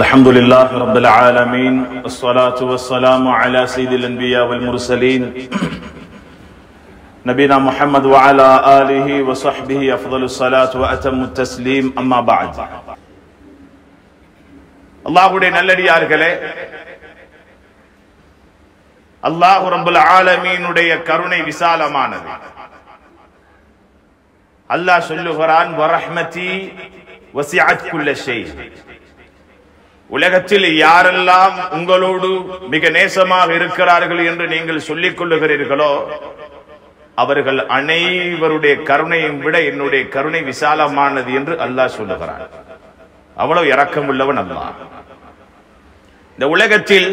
الحمد لله رب العالمين والصلاة والسلام على سيد الأنبياء والمرسلين نبينا محمد وعلى آله وصحبه أفضل الصلاة وأتم التسليم أما بعد அல்லாஹுடைய நல்லடியார்களே அல்லாஹு ரம்புல் ஆலமீனுடைய கருணை விசாலமானது அல்லாஹ் சொல்லுகிறான் வரஹ்மதி வசிஅத் குல்ல ஷை உலகத்தில் யாரெல்லாம் உங்களோடு மிக நேசமாக இருக்கிறார்கள் என்று நீங்கள் சொல்லிக் கொள்ளுகிறீர்களோ அவர்கள் அனைவருடைய கருணையும் விட என்னுடைய கருணை விசாலமானது என்று அல்லாஹ் சொல்லுகிறான் அவ்வளவு இரக்கம் உள்ளவன் அல்லாஹ் இந்த உலகத்தில்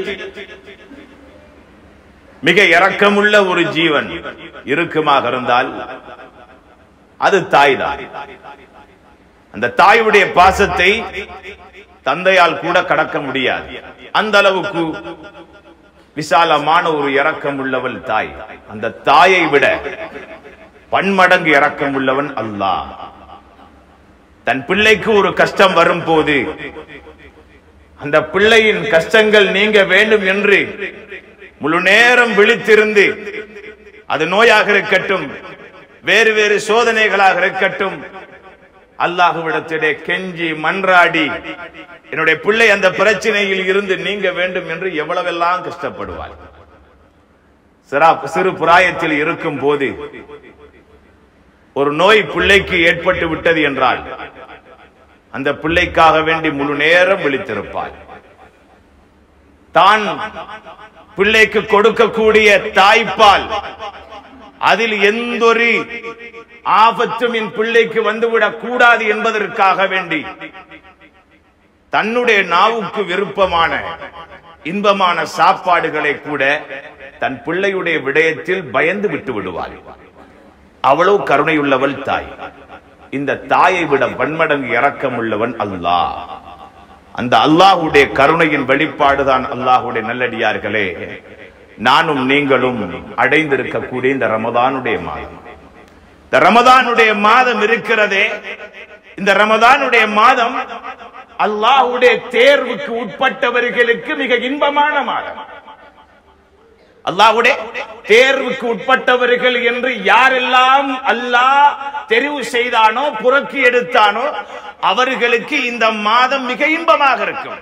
மிக இரக்கமுள்ள ஒரு ஜீவன் இருக்குமாக இருந்தால் அது தாய் தான் அந்த தாயுடைய பாசத்தை தந்தையால் கூட கடக்க முடியாது அந்த அளவுக்கு விசாலமான ஒரு இரக்கம் உள்ளவள் தாய் அந்த தாயை விட பன்மடங்கு இரக்கம் உள்ளவன் அல்லாஹ் தன் பிள்ளைக்கு ஒரு கஷ்டம் வரும் போது அந்த பிள்ளையின் கஷ்டங்கள் நீங்க வேண்டும் என்று முழு நேரம் விழித்திருந்து அது நோயாக இருக்கட்டும் வேறு வேறு சோதனைகளாக இருக்கட்டும் அல்லாஹுவிடத்திலே கெஞ்சி மன்றாடி என்னுடைய பிள்ளை அந்த பிரச்சனையில் இருந்து நீங்க வேண்டும் என்று எவ்வளவெல்லாம் கஷ்டப்படுவார் சிறு பிராயத்தில் இருக்கும் போது ஒரு நோய் பிள்ளைக்கு ஏற்பட்டு விட்டது என்றால் அந்த பிள்ளைக்காக வேண்டி முழு நேரம் விழித்திருப்பார் தான் பிள்ளைக்கு கொடுக்கக்கூடிய தாய்ப்பால் அதில் எந்தொரு ஆபத்தும் என் பிள்ளைக்கு வந்துவிடக் கூடாது என்பதற்காக வேண்டி தன்னுடைய நாவுக்கு விருப்பமான இன்பமான சாப்பாடுகளை கூட தன் பிள்ளையுடைய விடயத்தில் பயந்து விட்டு விடுவாள் அவ்வளவு கருணையுள்ளவள் தாய் இந்த தாயை விட பன்மடங்கு இரக்கம் உள்ளவன் அல்லாஹ் அந்த அல்லாஹுடைய கருணையின் வெளிப்பாடுதான் அல்லாஹுடைய நல்லடியார்களே நானும் நீங்களும் அடைந்திருக்கக்கூடிய இந்த ரமதானுடைய மாதம் இந்த ரமதானுடைய மாதம் இருக்கிறதே இந்த ரமதானுடைய மாதம் அல்லாஹுடைய தேர்வுக்கு உட்பட்டவர்களுக்கு மிக இன்பமான மாதம் அல்லாஹுடைய தேர்வுக்கு உட்பட்டவர்கள் என்று யாரெல்லாம் அல்லாஹ் தெரிவு செய்தானோ புறக்கி எடுத்தானோ அவர்களுக்கு இந்த மாதம் மிக இன்பமாக இருக்கும்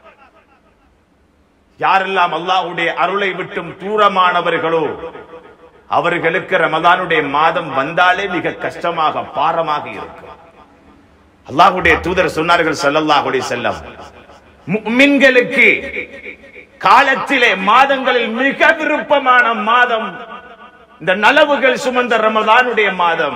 யாரெல்லாம் அல்லாஹுடைய அருளை விட்டும் தூரமானவர்களோ அவர்களுக்கு ரமதானுடைய மாதம் வந்தாலே மிக கஷ்டமாக பாரமாக இருக்கும் அல்லாஹுடைய தூதர் சொன்னார்கள் சல்லல்லாஹுடைய செல்லம் மின்களுக்கு காலத்திலே மாதங்களில் மிக விருப்பமான மாதம் இந்த நலவுகள் சுமந்த ரமதானுடைய மாதம்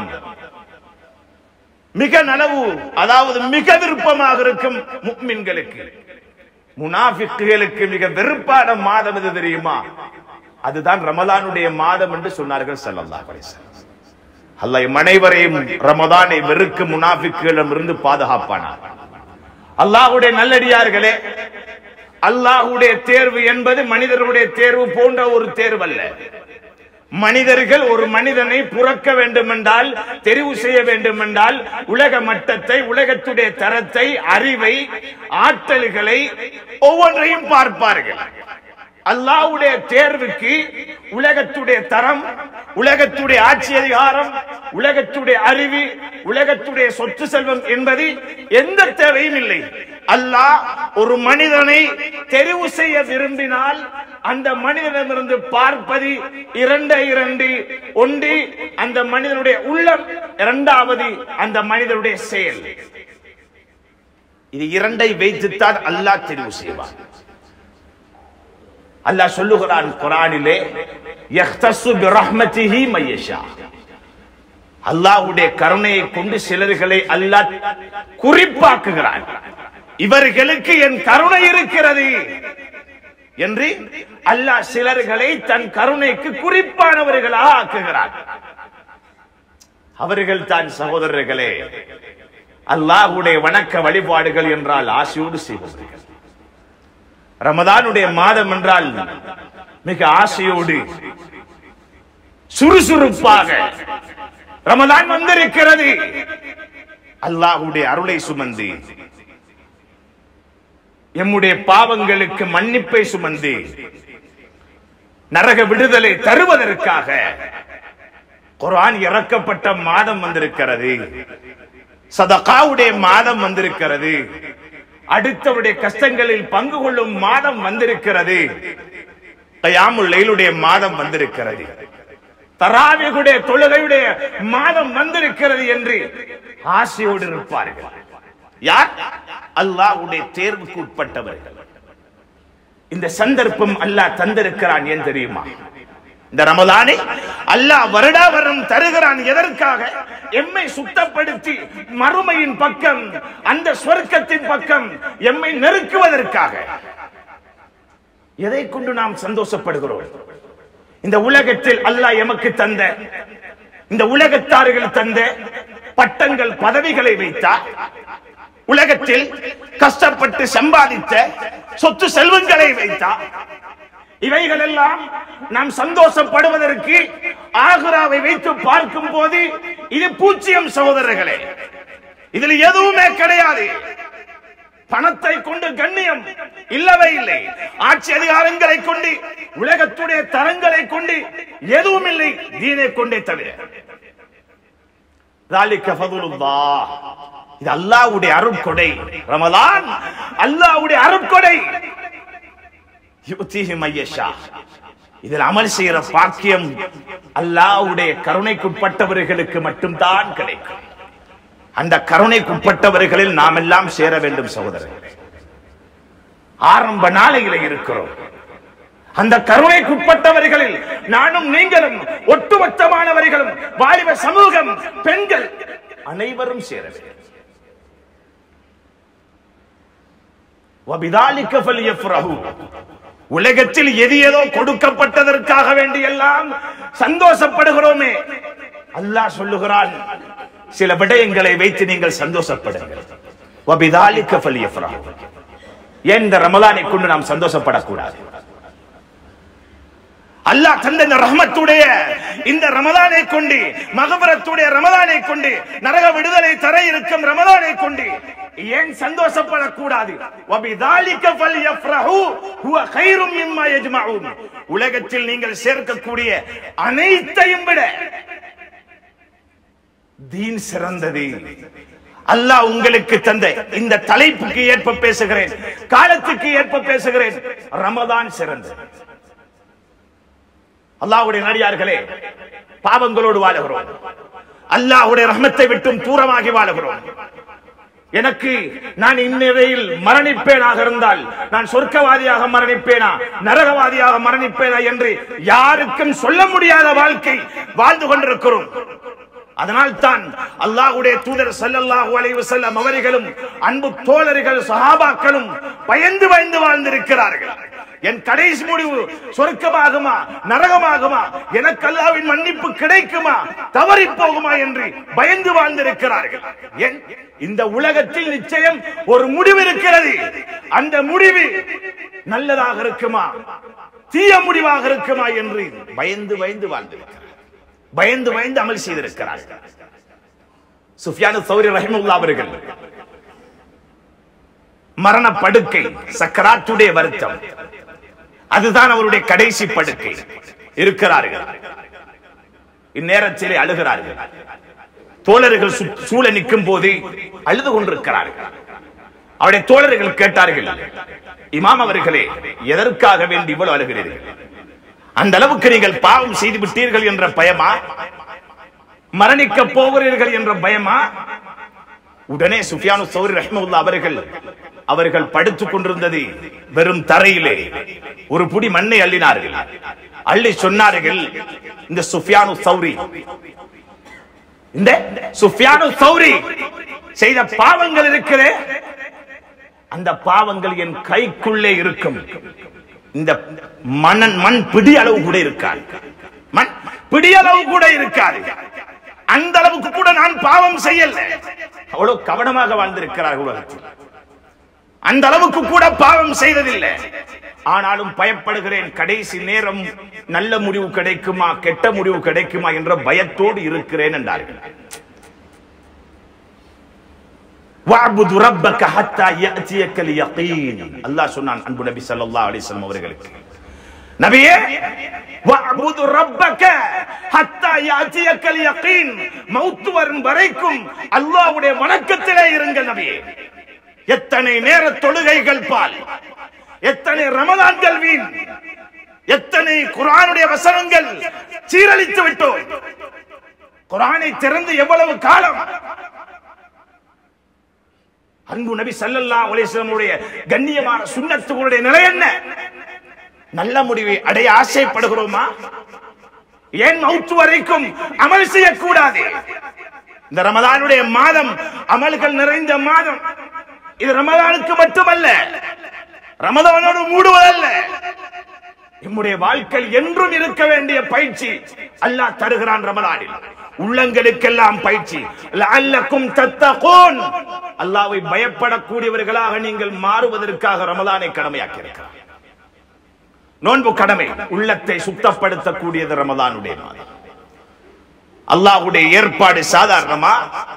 மிக நலவு அதாவது மிக விருப்பமாக இருக்கும் முக்மின்களுக்கு முனாஃபிக்குகளுக்கு மிக வெறுப்பான மாதம் எது தெரியுமா அதுதான் ரமதானுடைய மாதம் என்று சொன்னார்கள் சல்லல்லா அல்ல அனைவரையும் ரமதானை வெறுக்கும் முனாஃபிக்குகளிடம் இருந்து பாதுகாப்பானார் அல்லாஹுடைய நல்லடியார்களே அல்லாஹுடைய தேர்வு என்பது மனிதர்களுடைய தேர்வு போன்ற ஒரு தேர்வு அல்ல மனிதர்கள் ஒரு மனிதனை புறக்க வேண்டும் என்றால் தெரிவு செய்ய வேண்டும் என்றால் உலக மட்டத்தை உலகத்துடைய தரத்தை அறிவை ஆற்றல்களை ஒவ்வொன்றையும் பார்ப்பார்கள் அல்லாவுடைய தேர்வுக்கு உலகத்துடைய தரம் உலகத்துடைய ஆட்சி அதிகாரம் உலகத்துடைய அறிவு உலகத்துடைய சொத்து செல்வம் என்பது எந்த தேவையும் இல்லை அல்லாஹ் ஒரு மனிதனை தெரிவு செய்ய விரும்பினால் அந்த மனிதனிடமிருந்து பார்ப்பது இரண்டு இரண்டு ஒன்று அந்த மனிதனுடைய உள்ளம் இரண்டாவது அந்த மனிதனுடைய செயல் இது இரண்டை வைத்துத்தான் அல்லாஹ் தெரிவு செய்வார் அல்லாஹ் சொல்லுகிறான் குரானிலே யஹ்தசு பிரஹ்மதிஹி மையஷா அல்லாஹ்வுடைய கருணையை கொண்டு சிலர்களை அல்லாஹ் குறிப்பாக்குகிறான் இவர்களுக்கு என் கருணை இருக்கிறது என்று அல்லாஹ் சிலர்களை தன் கருணைக்கு குறிப்பானவர்களாக ஆக்குகிறான் அவர்கள் தான் சகோதரர்களே அல்லாஹுடைய வணக்க வழிபாடுகள் என்றால் ஆசையோடு செய்பவர்கள் ரமதானுடைய மாதம் என்றால் மிக ஆசையோடு சுறுசுறுப்பாக ரமதான் வந்திருக்கிறது அல்லாஹுடைய அருளை சுமந்து எம்முடைய பாவங்களுக்கு மன்னிப்பை சுமந்து நரக விடுதலை தருவதற்காக குர்ஆன் இறக்கப்பட்ட மாதம் வந்திருக்கிறது சதகாவுடைய மாதம் வந்திருக்கிறது அடுத்தவருடைய கஷ்டங்களில் பங்கு கொள்ளும் மாதம் வந்திருக்கிறது கயாமுல் லைலுடைய மாதம் வந்திருக்கிறது தராவிகுடைய தொழுகையுடைய மாதம் வந்திருக்கிறது என்று ஆசையோடு இருப்பார்கள் யார் அல்லாஹ்வுடைய தேர்வுக்கு உட்பட்டவர்கள் இந்த சந்தர்ப்பம் அல்லாஹ் தந்திருக்கிறான் ஏன் தெரியுமா இந்த ரமலானை அல்லாஹ் வருடா வருடம் தருகிறான் எதற்காக எம்மை சுத்தப்படுத்தி மறுமையின் பக்கம் அந்த சொர்க்கத்தின் பக்கம் எம்மை நெருக்குவதற்காக எதை கொண்டு நாம் சந்தோஷப்படுகிறோம் இந்த உலகத்தில் அல்லாஹ் எமக்கு தந்த இந்த உலகத்தார்கள் தந்த பட்டங்கள் பதவிகளை வைத்தார் உலகத்தில் கஷ்டப்பட்டு சம்பாதித்த சொத்து செல்வங்களை வைத்தார் இவைகள் எல்லாம் நாம் சந்தோஷப்படுவதற்கு ஆகுராவை வைத்து பார்க்கும் போது இது பூச்சியம் சகோதரர்களே இதில் எதுவுமே கிடையாது பணத்தை கொண்டு கண்ணியம் இல்லவே இல்லை ஆட்சி அதிகாரங்களை கொண்டு உலகத்துடைய தரங்களை கொண்டு எதுவும் இல்லை தீனை கொண்டே தவிர ذَلِكَ فَضْلُ اللَّهِ. இது அல்லாஹ்வுடைய அருட்கொடை ரமலான் அல்லாஹ்வுடைய அருட்கொடை யுத்திஹி மையஷா இதில் அமல் செய்கிற பாக்கியம் அல்லாஹ்வுடைய கருணைக்குட்பட்டவர்களுக்கு மட்டும்தான் கிடைக்கும் அந்த கருணைக்குட்பட்டவர்களில் நாம் எல்லாம் சேர வேண்டும் சகோதரர் ஆரம்ப நாளையில இருக்கிறோம் அந்த கருணைக்குட்பட்டவர்களில் நானும் நீங்களும் ஒட்டுமொத்தமானவர்களும் வாலிப சமூகம் பெண்கள் அனைவரும் சேர வேண்டும் وَبِذَلِكَ فَلْيَفْرَحُوا. உலகத்தில் எது ஏதோ கொடுக்கப்பட்டதற்காக வேண்டி எல்லாம் சந்தோஷப்படுகிறோமே அல்லாஹ் சொல்லுகிறான் சில விடயங்களை வைத்து நீங்கள் சந்தோஷப்படுங்கள் وَبِذَلِكَ فَلْيَفْرَحُوا. ஏன் இந்த ரமலானை கொண்டு நாம் சந்தோஷப்படக்கூடாது அல்லாஹ் தந்த இந்த ரஹமத்துடைய இந்த ரமலானை கொண்டு மகபரத்துடைய ரமலானை கொண்டு நரக விடுதலை தர இருக்கும் ரமலானை கொண்டு ஏன் சந்தோஷப்படக்கூடாது وَبِذَلِكَ فَلْيَفْرَحُوا هُوَ خَيْرٌ مِّمَّا يَجْمَعُونَ உலகத்தில் நீங்கள் சேர்க்கக்கூடிய அனைத்தையும் விட தீன் சிறந்தது அல்லாஹ் உங்களுக்கு தந்த இந்த தலைப்புக்கு ஏற்ப பேசுகிறேன் காலத்துக்கு ஏற்ப பேசுகிறேன் ரமதான் சிறந்தது அல்லாஹ்வுடைய நடிகார்களே பாவங்களோடு வாழுகிறோம் அல்லாஹ்வுடைய ரஹமத்தை விட்டும் தூரமாகி வாழுகிறோம் எனக்கு நான் இந்நிலையில் மரணிப்பேனாக இருந்தால் நான் சொர்க்கவாதியாக மரணிப்பேனா நரகவாதியாக மரணிப்பேனா என்று யாருக்கும் சொல்ல முடியாத வாழ்க்கை வாழ்ந்து கொண்டிருக்கிறோம் அதனால் தான் அல்லாஹ்வுடைய தூதர் ஸல்லல்லாஹு அலைஹி வஸல்லம் அவர்களும் அன்பு தோழர்கள் சஹாபாக்களும் பயந்து பயந்து வாழ்ந்திருக்கிறார்கள் என் கடைசி முடிவு சொர்க்கமாகுமா நரகமாகுமா எனக்கு அல்லாஹ்வின் மன்னிப்பு கிடைக்குமா தவறி போகுமா என்று பயந்து வாழ்ந்திருக்கிறார்கள் ஏன் இந்த உலகத்தில் நிச்சயம் ஒரு முடிவு இருக்கிறது அந்த முடிவு நல்லதாக இருக்குமா தீய முடிவாக இருக்குமா என்று பயந்து பயந்து வாழ்ந்திருக்கிறார் பயந்து பயந்து அமல் செய்திருக்கிறார் சுஃபியானு சௌரி ரஹிமுல்லா அவர்கள் மரண படுக்கை சக்கராத்துடைய வருத்தம் அதுதான் அவருடைய கடைசி படுக்கை இருக்கிறார்கள் இந்நேரத்திலே அழுகிறார்கள் தோழர்கள் சு- சூழ நிற்கும் போது அழுது கொண்டிருக்கிறார்கள் அவருடைய தோழர்கள் கேட்டார்கள் இமாம் அவர்களே எதற்காக வேண்டி இவ்வளவு அழுகிறீர்கள் அந்த அளவுக்கு நீங்கள் பாவம் செய்து விட்டீர்கள் என்ற பயமா மரணிக்க போகிறீர்கள் என்ற பயமா உடனே சுஃபியானு சௌரி ரஹ்மவுல்லா அவர்கள் அவர்கள் படுத்துக் கொண்டிருந்தது வெறும் தரையிலே ஒரு புடி மண்ணை அள்ளினார்கள் அள்ளி சொன்னார்கள் இந்த சுஃபியானு சௌரி இந்த சுஃபியானு சௌரி செய்த பாவங்கள் இருக்கிறே அந்த பாவங்கள் என் கைக்குள்ளே இருக்கும் இந்த மணன் மண் பிடி அளவு கூட இருக்காது மண் பிடி அளவு கூட இருக்காது அந்த அளவுக்கு கூட நான் பாவம் செய்யல அவ்வளவு கவனமாக வாழ்ந்திருக்கிறார்கள் உலகத்தில் அந்த அளவுக்கு கூட பாவம் செய்ததில்லை ஆனாலும் பயப்படுகிறேன் கடைசி நேரம் நல்ல முடிவு கிடைக்குமா கெட்ட முடிவு கிடைக்குமா என்ற பயத்தோடு இருக்கிறேன் என்றார்கள் வஅபுது ரப்பக ஹத்தா யஅதியக்கல் யகீன் அல்லாஹ் சொன்னான் அன்பு நபி ஸல்லல்லாஹு அலைஹி வஸல்லம் அவர்களுக்கு நபியே வஅபுது ரப்பக ஹத்தா யஅதியக்கல் யகீன் மௌத் வரும் வரைக்கும் அல்லாஹ்வுடைய வணக்கத்திலே இருங்கள் நபியே எத்தனை நேர தொழுகைகள் பால் எத்தனை ரமலான்கள் வீண் எத்தனை குர்ஆனுடைய வசனங்கள் சீரழித்து விட்டோம் குர்ஆனை திறந்து எவ்வளவு காலம் அன்பு நபி ஸல்லல்லாஹு அலைஹி வஸல்லமுடைய கண்ணியமான சுன்னத்துகளுடைய நிலை என்ன நல்ல முடிவை அடைய ஆசைப்படுகிறோமா ஏன் மௌத்து வரைக்கும் அமல் செய்யக்கூடாது இந்த ரமலானுடைய மாதம் அமல்கள் நிறைந்த மாதம் இது ரமலானுக்கு மட்டுமல்ல ரமலானோடு மூடுவதல்ல நம்முடைய வாழ்க்கையில் என்றும் இருக்க வேண்டிய பயிற்சி அல்லாஹ் தருகிறான் ரமலானில் உள்ளங்களுக்கெல்லாம் பயிற்சி லஅல்லக்கும் தத்தகூன் அல்லாஹ்வை பயப்படக்கூடியவர்களாக நீங்கள் மாறுவதற்காக ரமலானை கடமையாக்கி இருக்கிறார் நோன்பு கடமை உள்ளத்தை சுத்தப்படுத்தக்கூடியது ரமலானுடைய மாதம் அல்லாஹ்வுடைய ஏற்பாடு சாதாரணமா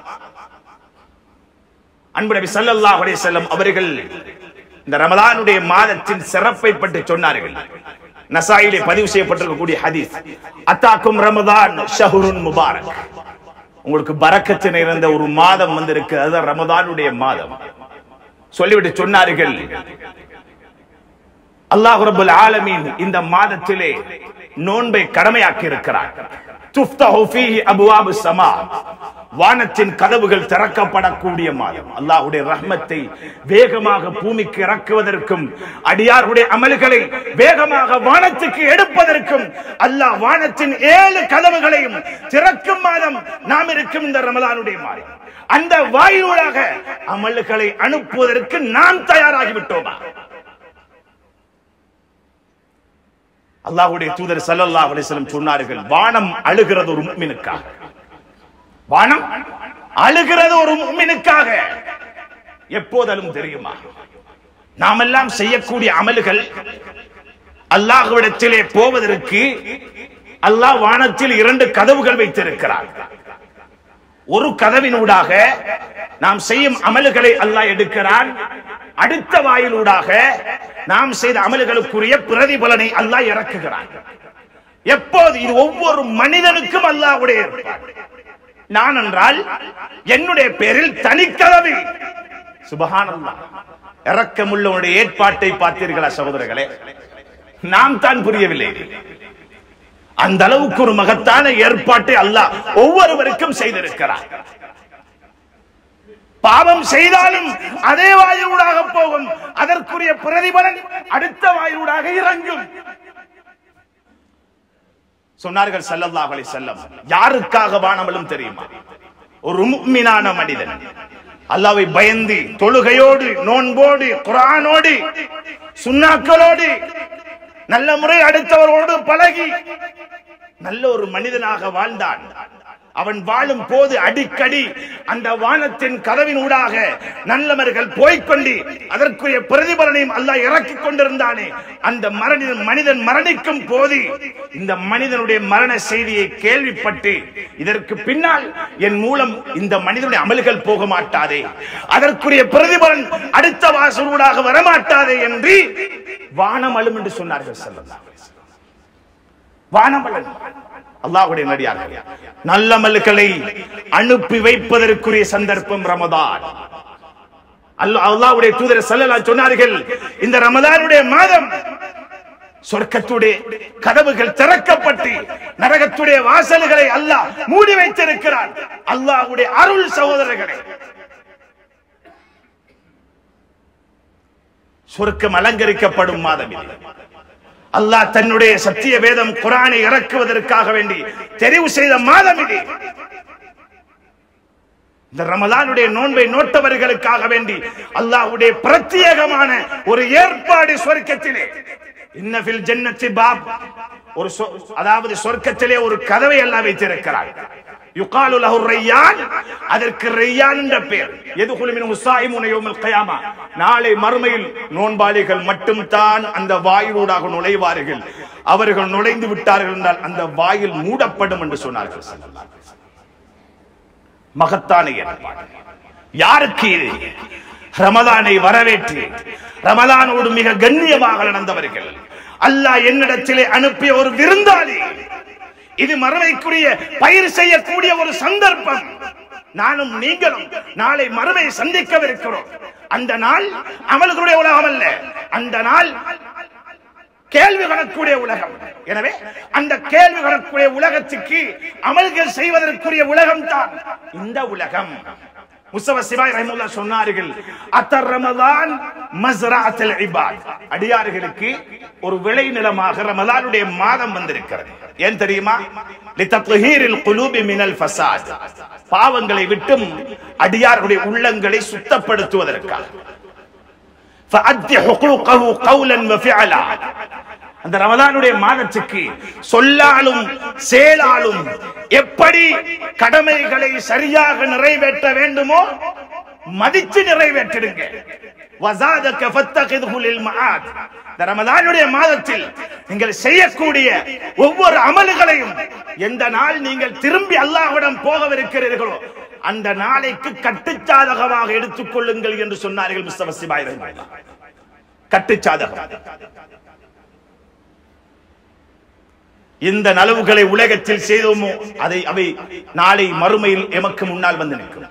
அன்பு நபி ஸல்லல்லாஹு அலைஹி வஸல்லம் அவர்கள் இந்த ரமலானுடைய மாதத்தின் சிறப்பை பற்றி சொன்னார்கள் நசாயிலே பதிவு செய்யப்பட்டிருக்கக்கூடிய ஹதீஸ் அத்தாக்கும் ரமதான் ஷஹ்ருன் முபாரக் உங்களுக்கு பரக்கத்து நிறைந்த ஒரு மாதம் வந்திருக்கு அதுதான் ரமதானுடைய மாதம் சொல்லிவிட்டு சொன்னார்கள் அல்லாஹ் ரப்பல் ஆலமீன் இந்த மாதத்திலே நோன்பை கடமையாக்கி இருக்கிறார் துஃப்தஹு ஃபீஹி அப்வாபு ஸமா வானத்தின் கதவுகள் திறக்கப்படக்கூடிய மாதம் அல்லாஹ்வுடைய ரஹ்மத்தை வேகமாக பூமிக்கு இறக்குவதற்கும் அடியாருடைய அமல்களை வேகமாக வானத்துக்கு எடுப்பதற்கும் அல்லாஹ் வானத்தின் ஏழு கதவுகளையும் திறக்கும் மாதம் நாம் இருக்கும் இந்த ரமலானுடைய மாதம் அந்த வாயிலூடாக அமல்களை அனுப்புவதற்கு நாம் தயாராகி விட்டோமா அல்லாஹ்வுடைய தூதர் ஸல்லல்லாஹு அலைஹி வஸல்லம் சொன்னார்கள் வானம் அழுகிறது ஒரு முஃமினுக்காக வானம் அழுகிறது ஒரு முஃமினுக்காக எப்போதலும் தெரியுமா நாமெல்லாம் செய்யக்கூடிய அமல்கள் அல்லாஹ்விடத்திலே போவதற்கு அல்லாஹ் வானத்தில் இரண்டு கதவுகள் வைத்திருக்கிறார் ஒரு கதவினூடாக நாம் செய்யும் அமல்களை அல்லாஹ் எடுக்கிறான் அடுத்த வாயிலூடாக நாம் செய்த அமல்களுக்குரிய பிரதிபலனை அல்லாஹ் இறக்குகிறான் எப்போது இது ஒவ்வொரு மனிதனுக்கும் அல்லாஹ்வுடைய ஏற்பாடு. நான் என்றால் என்னுடைய பேரில் தனிக்கதவு சுபஹானல்லாஹ் இறக்கமுள்ளவனுடைய ஏற்பாட்டை பார்த்தீர்களா சகோதரர்களே நாம் தான் புரியவில்லை அந்த அளவுக்கு ஒரு மகத்தான ஏற்பாட்டை அல்லாஹ் ஒவ்வொருவருக்கும் செய்திருக்கிறார் பாவம் செய்தாலும் அதே வாயிலூடாக போகும் அதற்குரிய பிரதிபலன் அடுத்த வாயிலூடாக இறங்கும் சொன்னார்கள் ஸல்லல்லாஹு அலைஹி வஸல்லம் யாருக்காக வானமலும் தெரியுமா ஒரு முஃமினான மனிதன் அல்லாஹ்வை பயந்து தொழுகையோடு நோன்போடு குர்ஆனோடு சுன்னாக்களோடு நல்ல முறை அடுத்தவரோடு பழகி நல்ல ஒரு மனிதனாக வாழ்ந்தான் அவன் வாழும் போது அடிக்கடி அந்த வானத்தின் கதவின் ஊடாக நல்லவர்கள் போய்க்கொண்டு அதற்குரிய பிரதிபலனையும் அல்லாஹ் இறக்கிக் கொண்டிருந்தானே அந்த மரணிதன் மனிதன் மரணிக்கும் போது இந்த மனிதனுடைய மரண செய்தியை கேள்விப்பட்டு இதற்கு பின்னால் என் மூலம் இந்த மனிதனுடைய அமல்கள் போக மாட்டாதே அதற்குரிய பிரதிபலன் அடுத்த வாசலூடாக வரமாட்டாதே என்று வானம் அழும் என்று சொன்னார்கள் செல்லலாம் வானமலன் அல்லாஹ்வுடைய நடிகார்கள் நல்லமல்களை அனுப்பி வைப்பதற்குரிய சந்தர்ப்பம் ரமதான் அல்லாஹ் அல்லாஹ்வுடைய தூதர் ஸல்லல்லாஹு சொன்னார்கள் இந்த ரமதானுடைய மாதம் சொர்க்கத்துடைய கதவுகள் திறக்கப்பட்டு நரகத்துடைய வாசல்களை அல்லாஹ் மூடி வைத்திருக்கிறார் அல்லாஹ்வுடைய அருள் சகோதரர்களே சொர்க்கம் அலங்கரிக்கப்படும் மாதம் இது அல்லாஹ் தன்னுடைய சத்திய வேதம் குரானை இறக்குவதற்காக வேண்டி தெரிவு செய்த மாதம் இது இந்த ரமலானுடைய நோன்பை நோட்டவர்களுக்காக வேண்டி அல்லாஹ்வுடைய பிரத்யேகமான ஒரு ஏற்பாடு சொர்க்கத்திலே இன்னபில் ஜன்னத்தி பாப் ஒரு சொ- அதாவது சொர்க்கத்திலே ஒரு கதவை அல்லாஹ் வைத்திருக்கிறார் யுகாலு லஹு ரையான் அதற்கு ரையான் என்ற பெயர் எதுகுலு மின் உசாயிமுன யௌமல் கியாமா நாளை மறுமையில் நோன்பாளிகள் மட்டும் தான் அந்த வாயிலூடாக நுழைவார்கள் அவர்கள் நுழைந்து விட்டார்கள் என்றால் அந்த வாயில் மூடப்படும் என்று சொன்னார்கள் ஸல்லல்லாஹு அலைஹி வஸல்லம். மகத்தான ஏற்பாடு யாருக்கு இது ரமலானை வரவேற்று ரமலானோடு மிக கண்ணியமாக நடந்தவர்கள் அல்லாஹ் என்னிடத்திலே அனுப்பிய ஒரு விருந்தாளி இது மறுமைக்குரிய பயிர் செய்யக்கூடிய ஒரு சந்தர்ப்பம் நானும் நீங்களும் நாளை மறுமை சந்திக்கவிருக்கிறோம் அந்த நாள் அமல்களுடைய உலகம் அல்ல அந்த நாள் கேள்வி கணக்குடைய உலகம் எனவே அந்த கேள்வி கணக்குடைய உலகத்துக்கு அமல்கள் செய்வதற்குரிய உலகம் தான் இந்த உலகம் முஸ்தப சிவாய் ரஹிமுல்லா சொன்னார்கள் அத்தர் ரமதான் மஸ்ராஅத்துல் இபாத் அடியார்களுக்கு ஒரு விளை நிலமாக ரமலானுடைய மாதம் வந்திருக்கிறது ஏன் தெரியுமா லிதத்ஹீரில் குலூபி மினல் ஃபசாத் பாவங்களை விட்டும் அடியார்களுடைய உள்ளங்களை சுத்தப்படுத்துவதற்காக فأدي حقوقه قولا وفعلا அந்த ரமலானுடைய மாதத்துக்கு சொல்லாலும் செயலாலும் எப்படி கடமைகளை சரியாக நிறைவேற்ற வேண்டுமோ மதிச்சு நிறைவேற்றிடுங்க வஸாதக ஃபத்தகிதுஹு லில் மஆத் இந்த ரமலானுடைய மாதத்தில் நீங்கள் செய்யக்கூடிய ஒவ்வொரு அமல்களையும் எந்த நாள் நீங்கள் திரும்பி அல்லாஹ்விடம் போகவிருக்கிறீர்களோ அந்த நாளைக்கு கட்டுச்சாதகமாக எடுத்துக் கொள்ளுங்கள் என்று சொன்னார்கள் முஸ்தப சிபாய் ரஹிமஹுல்லாஹ். கட்டுச்சாதகம் இந்த நலவுகளை உலகத்தில் செய்தோமோ அதை அவை நாளை மறுமையில் எமக்கு முன்னால் வந்து நிற்கும்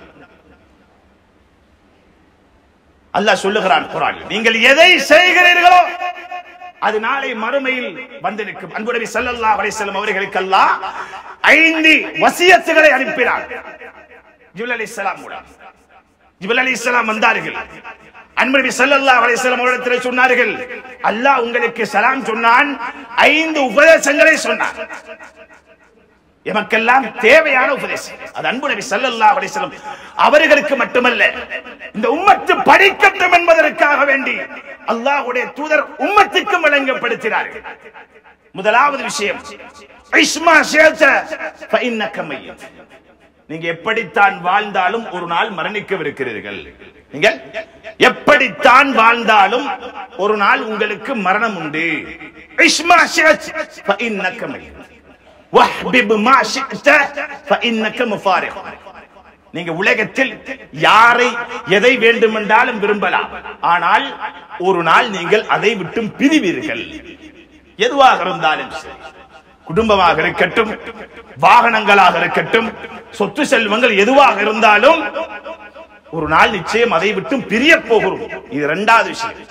அல்லாஹ் சொல்லுகிறான் குரானில் நீங்கள் எதை செய்கிறீர்களோ அது நாளை மறுமையில் வந்து நிற்கும் அன்பு நபி ஸல்லல்லாஹு அலைஹி வஸல்லம் அவர்களுக்கு அல்லாஹ் ஐந்து வசியத்துகளை அனுப்பினார் ஜிப்ரீல் அலைஹிஸ்ஸலாம் மூலம் ஜிப்ரீல் அலைஹிஸ்ஸலாம் வந்தார்கள் அன்பு நபி ஸல்லல்லாஹு அலைஹி வஸல்லம் அவர்களிடத்தில் சொன்னார்கள் அல்லாஹ் உங்களுக்கு சலாம் சொன்னான் ஐந்து உபதேசங்களை சொன்னான் எமக்கெல்லாம் தேவையான உபதேசம் அது அன்பு நபி ஸல்லல்லாஹு அலைஹி வஸல்லம் அவர்களுக்கு மட்டுமல்ல இந்த உம்மத்து படிக்கட்டும் என்பதற்காக வேண்டி அல்லாஹ்வுடைய தூதர் உம்மத்துக்கு வழங்கப்படுத்தினார்கள் முதலாவது விஷயம் இஸ்மா ஷேத்த ஃபஇன்னக மையத் நீங்க எப்படித்தான் வாழ்ந்தாலும் ஒரு நாள் மரணிக்கவிருக்கிறீர்கள் நீங்கள் எப்படித்தான் வாழ்ந்தாலும் ஒரு நாள் உங்களுக்கு மரணம் உண்டு இஸ்மா ஷேத் ஃபஇன்னக மையத் வஹ்பிப் மா ஷி'த ஃபஇன்னக முஃபாரிக் நீங்க உலகத்தில் யாரை எதை வேண்டுமென்றாலும் விரும்பலாம் ஆனால் ஒரு நாள் நீங்கள் அதை விட்டும் பிரிவீர்கள் எதுவாக இருந்தாலும் சரி குடும்பமாக இருக்கட்டும் வாகனங்களாக இருக்கட்டும் சொத்து செல்வங்கள் எதுவாக இருந்தாலும் ஒரு நாள் நிச்சயம் அதை விட்டும் பிரிய போகிறோம் இது இரண்டாவது விஷயம்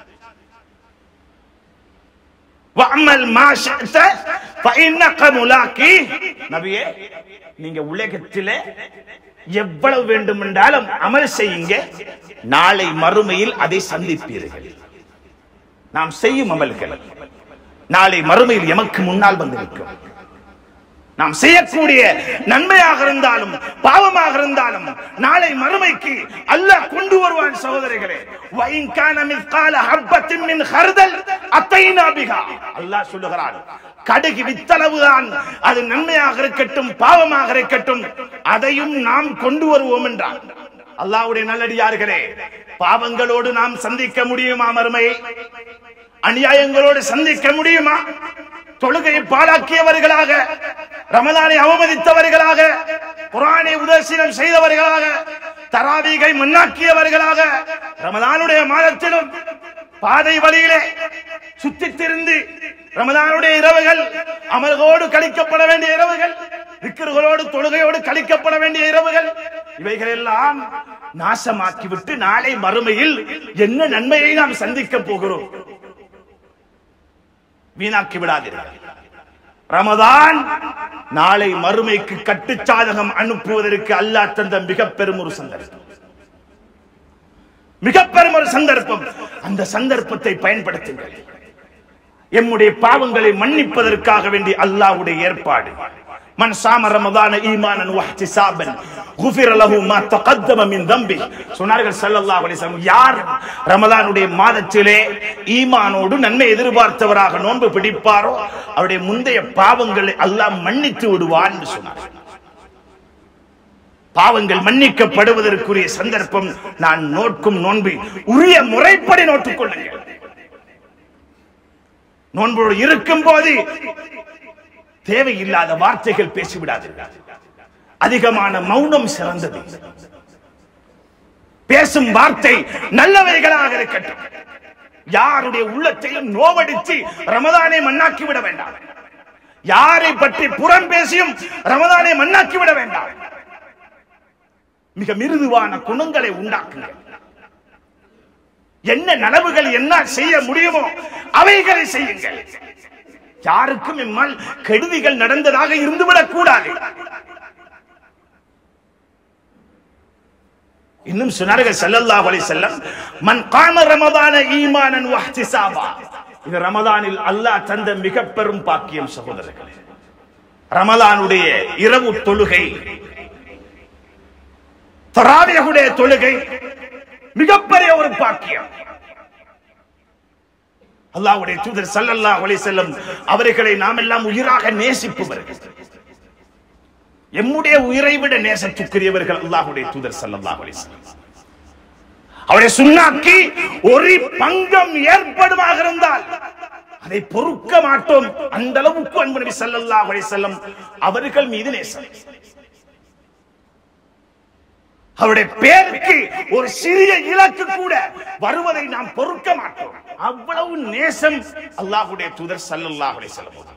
வஅமல் மா ஷி'த ஃபஇன்னக முலாக்கி நபியே நீங்க உலகத்திலே எவ்வளவு வேண்டுமென்றாலும் அமல் செய்யுங்க நாளை மறுமையில் அதை சந்திப்பீர்கள் நாம் செய்யும் அமல்கள் நாளை மறுமையில் எமக்கு முன்னால் வந்து நிற்கும் நாம் செய்யக்கூடிய நன்மையாக இருந்தாலும் பாவமாக இருந்தாலும் நாளை மறுமைக்கு அல்லாஹ் கொண்டு வருவான் சகோதரிகளே وَإِنْ كَانَ مِثْقَالَ حَبَّةٍ مِّنْ خَرْدَلٍ أَتَيْنَا بِهَا அல்லாஹ் சொல்லுகிறான் கடுகு வித்தளவுதான் அது நன்மையாக இருக்கட்டும் பாவமாக இருக்கட்டும் அதையும் நாம் கொண்டு வருவோம் என்றான் அல்லாஹ்வுடைய நல்லடியார்களே பாவங்களோடு நாம் சந்திக்க முடியுமா மறுமையை அநியாயங்களோடு சந்திக்க முடியுமா தொழுகையை பாழாக்கியவர்களாக ரமலானை அவமதித்தவர்களாக குரானை உதர்சனம் செய்தவர்களாக தராவீகை மண்ணாக்கியவர்களாக ரமலானுடைய மாதத்திலும் பாதை வழியிலே சுத்தித் திரிந்து ரமலானுடைய இரவுகள் அமல்களோடு கழிக்கப்பட வேண்டிய இரவுகள் விக்கிர்களோடு தொழுகையோடு கழிக்கப்பட வேண்டிய இரவுகள் இவைகள் எல்லாம் நாசமாக்கிவிட்டு நாளை மறுமையில் என்ன நன்மையை நாம் சந்திக்க போகிறோம் வீணாக்கி விடாதீர்கள் ரமதான் நாளை மறுமைக்கு கட்டுச்சாதகம் அனுப்புவதற்கு அல்லாஹ் தந்த மிக பெரும் ஒரு சந்தர்ப்பம் மிக பெரும் ஒரு சந்தர்ப்பம் அந்த சந்தர்ப்பத்தை பயன்படுத்துங்கள் எம்முடைய பாவங்களை மன்னிப்பதற்காக வேண்டி அல்லாஹ்வுடைய ஏற்பாடு மன் சாம ரமதான ஈமானன் வஹ்திசாபன் குஃபிர லஹு மா தகத்தம மின் தம்பி சொன்னார்கள் ஸல்லல்லாஹு அலைஹி வஸல்லம் யார் ரமலானுடைய மாதத்திலே ஈமானோடு நன்மை எதிர்பார்த்தவராக நோன்பு பிடிப்பாரோ அவருடைய முந்தைய பாவங்களை அல்லாஹ் மன்னித்து விடுவான் என்று சொன்னார் பாவங்கள் மன்னிக்கப்படுவதற்குரிய சந்தர்ப்பம் நான் நோட்கும் நோன்பு உரிய முறைப்படி நோட்டுக் கொள்ளுங்கள் நோன்போடு இருக்கும் போது தேவையில்லாத வார்த்தைகள் பேசிவிடாதீர்கள் அதிகமான மௌனம் சிறந்தது பேசும் வார்த்தை நல்லவைகளாக இருக்கட்டும் யாருடைய உள்ளத்தையும் நோவடித்து ரமதானை மண்ணாக்கி விட வேண்டாம் யாரை பற்றி புறம் பேசியும் ரமதானை மண்ணாக்கி விட வேண்டாம் மிக மிருதுவான குணங்களை உண்டாக்குங்கள் என்ன நனவுகள் என்ன செய்ய முடியுமோ அவைகளை செய்யுங்கள் யாருக்கும் இம்மால் கெடுதிகள் நடந்ததாக இருந்துவிடக் கூடாது இன்னும் சொன்னார்கள் ஸல்லல்லாஹு அலைஹி வஸல்லம் மன் காம ரமதான ஈமானன் வஹ்திசாபா இது ரமதானில் அல்லாஹ் தந்த மிக பெரும் பாக்கியம் சகோதரர்களே ரமலானுடைய இரவு தொழுகை தராவியகுடைய தொழுகை மிகப்பெரிய ஒரு பாக்கியம் அல்லாஹ்வுடைய தூதர் ஸல்லல்லாஹு அலைஹி வஸல்லம் அவர்களை நாம் எல்லாம் உயிராக நேசிப்பவர்கள் எம்முடைய உயிரை விட நேசத்துக்குரியவர்கள் அல்லாஹ்வுடைய தூதர் ஸல்லல்லாஹு அலைஹி வஸல்லம் அவருடைய சுண்ணாக்கி ஒரு பங்கம் ஏற்படுமாக இருந்தால் அதை பொறுக்க மாட்டோம் அந்த அளவுக்கு அன்பு நபி ஸல்லல்லாஹு அலைஹி வஸல்லம் அவர்கள் மீது நேசம் அவருடைய பேருக்கு ஒரு சிறிய இலக்கு கூட வருவதை நாம் பொறுக்க மாட்டோம் அவ்வளவு நேசம் அல்லாஹ்வுடைய தூதர் ஸல்லல்லாஹு அலைஹி வஸல்லம்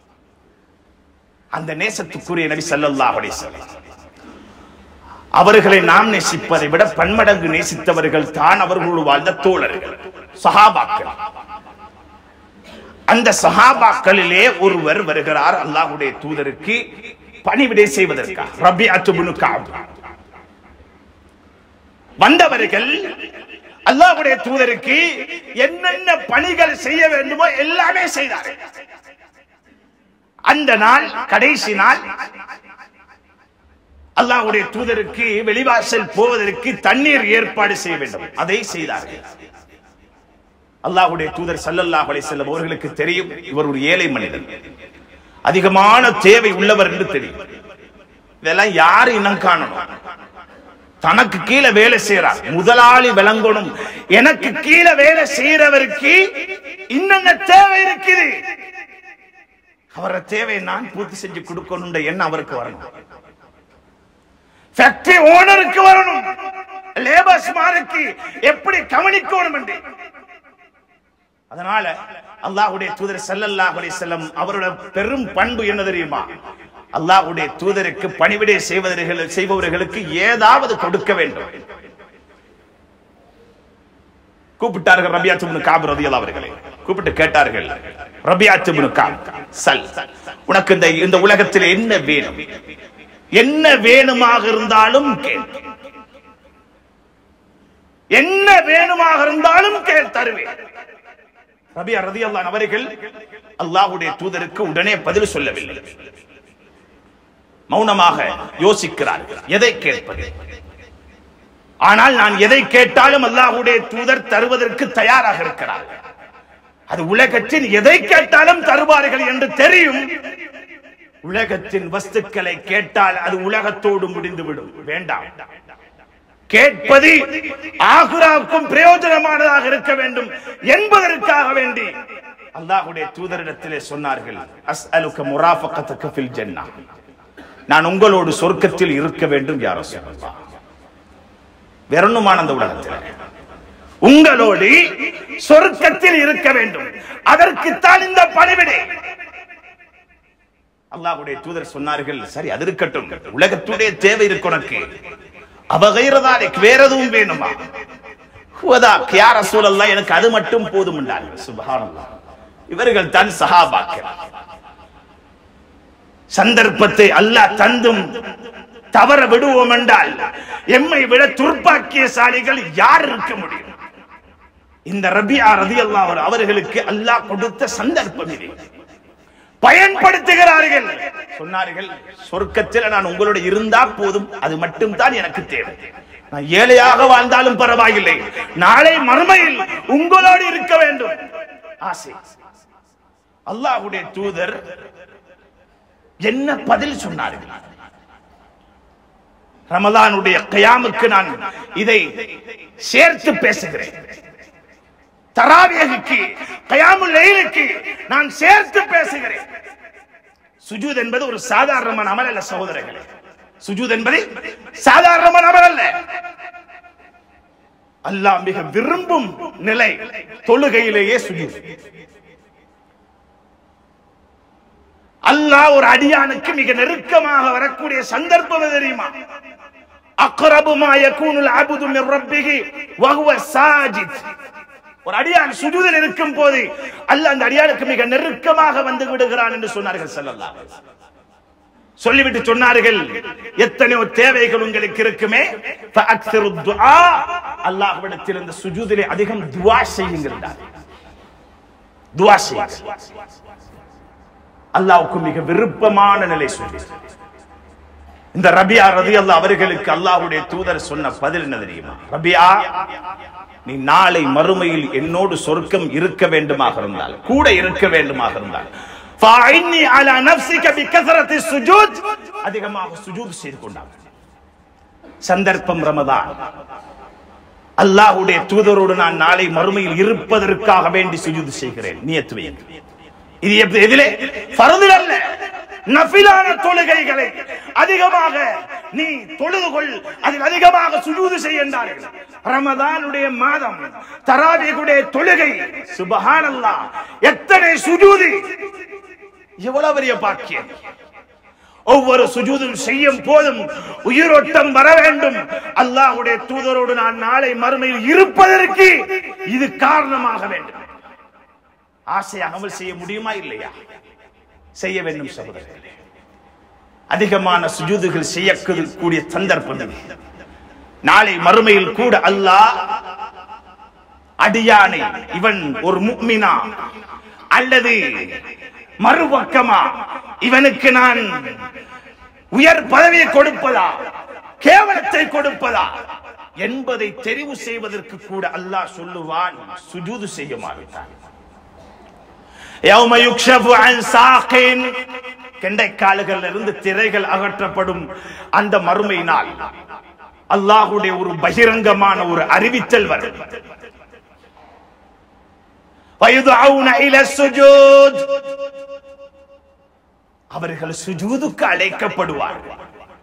அந்த நேசத்துக்குரிய நபி ஸல்லல்லாஹு அலைஹி வஸல்லம் அவர்களை நாம் நேசிப்பதை விட பன்மடங்கு நேசித்தவர்கள் தான் அவர்களோடு வாழ்ந்த தோழர்கள் சஹாபாக்கள் அந்த சஹாபாக்களிலே ஒருவர் வருகிறார் அல்லாஹ்வுடைய தூதருக்கு பணிவிடை செய்வதற்காக ரபிஅத்து பின் கஅப் வந்தவர்கள் அல்லாஹ்வுடைய தூதருக்கு என்னென்ன பணிகள் செய்ய வேண்டுமோ எல்லாமே செய்தார்கள் அந்த நாள் கடைசி நாள் அல்லாஹ்வுடைய தூதருக்கு வெளிவாசல் போவதற்கு தண்ணீர் ஏற்பாடு செய்ய வேண்டும் அதை செய்தார்கள் அல்லாஹ்வுடைய தூதர் ஸல்லல்லாஹு அலைஹி வஸல்லம் அவர்களுக்கு தெரியும் இவர் ஒரு ஏழை மனிதன் அதிகமான தேவை உள்ளவர் என்று தெரியும் இதெல்லாம் யாரு இனம் காணணும் தனக்கு கீழே வேலை செய்யறார் முதலாளி விளங்கணும் எனக்கு கீழே வேலை செய்யறவருக்கு இன்னென்ன தேவை இருக்குது அவர தேவை நான் பூர்த்தி செஞ்சு கொடுக்கணும் எண்ணம் அவருக்கு வரணும் ஃபேக்டரி ஓனருக்கு வரணும் லேபர்ஸ் மாருக்கு எப்படி கவனிக்கணும் என்று அதனால அல்லாஹ்வுடைய தூதர் ஸல்லல்லாஹு அலைஹி வஸல்லம் அவரோட பெரும் பண்பு என்ன தெரியுமா அல்லாஹ்வுடைய தூதருக்கு பணிவிடை செய்வதர்கள் செய்பவர்களுக்கு ஏதாவது கொடுக்க வேண்டும் கூப்பிட்டார்கள் ரபியாத்து இப்னு காப் ரலியல்லாஹு அவர்களை கூப்பிட்டு கேட்டார்கள் ரபியாத்து இப்னு காப் சல் உனக்கு இந்த இந்த உலகத்தில் என்ன வேணும் என்ன வேணுமாக இருந்தாலும் கேள் என்ன வேணுமாக இருந்தாலும் கேள் தருவேன் ரபியா ரதியல்லாஹு அவர்கள் அல்லாஹ்வுடைய தூதருக்கு உடனே பதில் சொல்லவில்லை மௌனமாக யோசிக்கிறார்கள் எதை கேட்பது ஆனால் நான் எதை கேட்டாலும் அல்லாஹ்வுடைய தூதர் தருவதற்கு தயாராக இருக்கிறார் அது உலகத்தின் எதை கேட்டாலும் தருவார்கள் என்று தெரியும் உலகத்தின் வஸ்துக்களை கேட்டால் அது உலகத்தோடு முடிந்துவிடும் வேண்டாம் கேட்பது ஆகுராவுக்கும் பிரயோஜனமானதாக இருக்க வேண்டும் என்பதற்காக வேண்டி அல்லாஹ்வுடைய தூதரிடத்திலே சொன்னார்கள் அஸ்அலுக முராஃபகத்துக ஃபில் ஜன்னah நான் உங்களோடு சொர்க்கத்தில் இருக்க வேண்டும் யார் ரசூலுல்லாஹ் வேற ஒண்ணுமான அந்த உலகத்தில் உங்களோடு சொர்க்கத்தில் இருக்க வேண்டும் அதற்குத்தான் இந்த பணிவிடை அல்லாஹ்வுடைய தூதர் சொன்னார்கள் சரி அது இருக்கட்டும் உலகத்துடைய தேவை இருக்கு உனக்கு அவகைரதாலிக் வேற எதுவும் வேணுமா ஹுவதா கியா ரசூலல்லாஹ் எனக்கு அது மட்டும் போதும் என்றார்கள் சுப்ஹானல்லாஹ் இவர்கள் தான் சஹாபாக்கள் சந்தர்ப்பத்தை அல்லாஹ் தந்தும் தவற விடுவோம் என்றால் எம்மை விட துர்ப்பாக்கியசாலிகள் யார் இருக்க முடியும் இந்த ரபியா ரதியல்லாஹு அன்ஹு அவர்களுக்கு அல்லாஹ் கொடுத்த சந்தர்ப்பம் இது பயன்படுத்துகிறார்கள் சொன்னார்கள் சொர்க்கத்தில் நான் உங்களோட இருந்தா போதும் அது மட்டும் தான் எனக்கு தேவை நான் ஏழையாக வாழ்ந்தாலும் பரவாயில்லை நாளை மறுமையில் உங்களோடு இருக்க வேண்டும் ஆசை அல்லாஹ்வுடைய தூதர் என்ன பதில் சொன்னார்கள் ரமலானுடைய கயாமுக்கு நான் இதை சேர்த்து பேசுகிறேன் தராவியகுக்கு கயாமுல் லைலுக்கு நான் சேர்த்து பேசுகிறேன் சுஜூத் என்பது ஒரு சாதாரணமான அமல் அல்ல சகோதரர்களே சுஜூத் என்பது சாதாரணமான அமல் அல்ல அல்லாஹ் மிக விரும்பும் நிலை தொழுகையிலேயே சுஜூத் அல்லாஹ் ஒரு அடியானுக்கு மிக நெருக்கமாக வரக்கூடிய சந்தர்ப்பம் எது தெரியுமா அக்ரபு மா யகூனுல் அப்து மின் ரப்பிஹி வஹுவ சாஜித் ஒரு அடியான் சுஜூதில் இருக்கும் போது அல்லாஹ் அந்த அடியானுக்கு மிக நெருக்கமாக வந்து விடுகிறான் என்று சொன்னார்கள் ஸல்லல்லாஹு அலைஹி வஸல்லம். சொல்லிவிட்டு சொன்னார்கள் எத்தனையோ தேவைகள் உங்களுக்கு இருக்குமே ஃபஅக்ஸிரு துஆ அல்லாஹ்விடத்தில் இந்த சுஜூதிலே அதிகம் துஆ செய்யுங்கள் துஆ செய்யுங்கள் அல்லாஹ்வுக்கு மிக விருப்பமான நிலை சொல்லி இந்த ரபியா ரதி அல்லாஹ் அவர்களுக்கு அல்லாஹ்வுடைய தூதர் சொன்ன பதில் என்ன தெரியுமா ரபியா நீ நாளை மறுமையில் என்னோடு சொர்க்கம் இருக்க வேண்டுமாக இருந்தால் கூட இருக்க வேண்டுமாக இருந்தால் فَإِنِّي عَلَى نَفْسِكَ بِكَثْرَةِ السُّجُودِ அதிகமாக சுஜூத் செய்து கொண்டார் சந்தர்ப்பம் ரமதான் அல்லாஹ்வுடைய தூதரோடு நான் நாளை மறுமையில் இருப்பதற்காக வேண்டி சுஜூத் செய்கிறேன் நியத்து வையுங்கள் இது எப்ப- எதிலே ஃபர்தில் அல்ல நஃபிலான தொழுகைகளை அதிகமாக நீ தொழுது கொள் அதில் அதிகமாக சுஜூது செய்ய என்றார்கள் ரமதானுடைய மாதம் தராவியுடைய தொழுகை சுபஹானல்லாஹ் எத்தனை சுஜூது எவ்வளவு பெரிய பாக்கியம் ஒவ்வொரு சுஜூதும் செய்யும் போதும் உயிரோட்டம் வர வேண்டும் அல்லாஹ்வுடைய தூதரோடு நான் நாளை மறுமையில் இருப்பதற்கு இது காரணமாக வேண்டும் ஆசை அமல் செய்ய முடியுமா இல்லையா செய்ய வேண்டும் சகோதரர்களே அதிகமான சுஜூதுகள் செய்யக்கூடிய சந்தர்ப்பம் இது. நாளை மறுமையில் கூட அல்லாஹ் அடியானை இவன் ஒரு முக்மினா அல்லது மறுபக்கமா இவனுக்கு நான் உயர் பதவியை கொடுப்பதா கேவலத்தை கொடுப்பதா என்பதை தெரிவு செய்வதற்கு கூட அல்லாஹ் சொல்லுவான் சுஜூது செய்ய மாட்டான் யௌம யுக்ஷஃபு அன் சாகின் கெண்டைக்கால்களில் இருந்து திரைகள் அகற்றப்படும் அந்த மறுமை நாள் அல்லாஹ்வுடைய ஒரு பகிரங்கமான ஒரு அறிவித்தல் வரும் வயதுஅவுன இல சுஜூத் அவர்கள் சுஜூதுக்கு அழைக்கப்படுவார்கள்